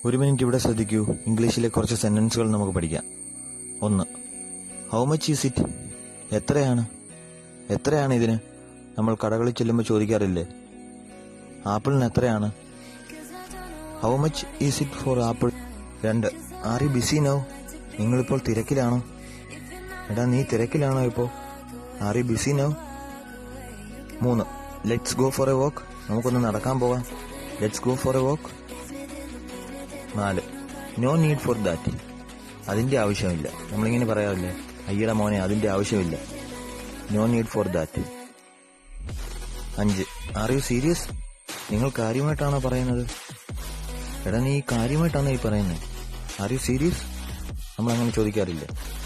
ഒരു മിനിറ്റ് ഇവിടെ ശ്രദ്ധിക്കൂ ഇംഗ്ലീഷിലെ കുറച്ച് സെന്റൻസുകൾ നമുക്ക് പഠിക്കാം ഒന്ന് ഹൗ മച്ച് ഈസ് ഇറ്റ് എത്രയാണ് എത്രയാണ് ഇതിന് നമ്മൾ കടകളിൽ ചെല്ലുമ്പോൾ ചോദിക്കാറില്ലേ ആപ്പിളിന് എത്രയാണ് how much is it for apple രണ്ട് ആർ യു ബിസി നൗ നിങ്ങളിപ്പോൾ തിരക്കിലാണോ എടാ നീ തിരക്കിലാണോ ഇപ്പോൾ ആർ യു ബിസി നൗ മൂന്ന് let's go for a walk നമുക്കൊന്ന് നടക്കാൻ പോവാം let's go for a walk നാല് നോ നീഡ് ഫോർ ദാറ്റ് അതിന്റെ ആവശ്യമില്ല നമ്മളിങ്ങനെ പറയാറില്ലേ അയ്യട മോനെ അതിന്റെ ആവശ്യമില്ല നോ നീഡ് ഫോർ ദാറ്റ് അഞ്ച് ആർ യു സീരിയസ് നിങ്ങൾ കാര്യമായിട്ടാണോ പറയുന്നത് എടാ നീ കാര്യമായിട്ടാണോ ഈ പറയുന്നത് ആർ യു സീരിയസ് നമ്മൾ അങ്ങനെ ചോദിക്കാറില്ല